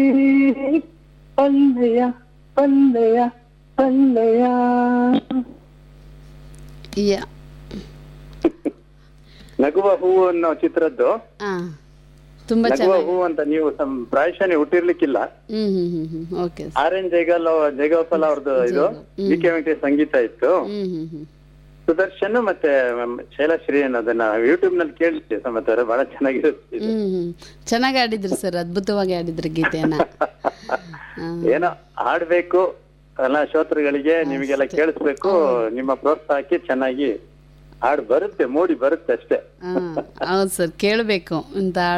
ಪಲ್ಲೆಯ ಪಲ್ಲೆಯ ಪಲ್ಲೆಯ ಯಾ ನಗುವ ಹೂವು ಅನ್ನೋ ಚಿತ್ರದ್ದು ಆ ತುಂಬಾ ನಗುವ ಚೆನ್ನಾಗಿ ಹೂವು ಅಂತ ನೀವು ಸಂ- ಪ್ರಾಯಶಃ ನೀವು ಹುಟ್ಟಿರ್ಲಿಕ್ಕಿಲ್ಲ ಹ್ಮ್ ಹ್ಮ್ ಹ್ಮ್ ಹ್ಮ್ ಓಕೆ ಆರ್ ಎನ್ ಜೈಗಲ್ ಜೈಗೋಪಾಲ್ ಅವ್ರದ್ದು ಇದು ವಿ ಕೆ ವೆಂಕಟೇಶ್ ಸಂಗೀತ ಇತ್ತು ಹ್ಮ್ ಹ್ಮ್ ಹ್ಮ್ ಸುದರ್ಶನ್ ಮತ್ತೆ ಮ್, ಶೈಲಾಶ್ರೀ ಅನ್ನೋದನ್ನ ಯೂಟ್ಯೂಬ್ ನಲ್ಲಿ ಕೇಳಿದ್ದೆ ಸಮಾಚಾರ ಬಹಳ ಚೆನ್ನಾಗಿರುತ್ತೆ ಇದು. ಹ್ಮ್ ಹ್ಮ್ ಚೆನ್ನಾಗಿ ಆಡಿದ್ರಿ ಸರ್ ಅದ್ಭುತವಾಗಿ ಆಡಿದ್ರಿ ಗೀತೆಯನ್ನ ಆ, ಏನೋ ಹಾಡ್ಬೇಕು ಎಲ್ಲ ಶ್ರೋತೃಗಳಿಗೆ ನಿಮಗೆಲ್ಲ ಕೇಳಿಸ್ಬೇಕು ನಿಮ್ಮ ಪ್ರೋತ್ಸಾಹಕ್ಕೆ ಚೆನ್ನಾಗಿ ಹಾಡು ಬರುತ್ತೆ ಮೂಡಿ ಬರುತ್ತೆ ಅಷ್ಟೇ ಆ, ಹೌದು ಸರ್ ಕೇಳಬೇಕು ಇಂಥ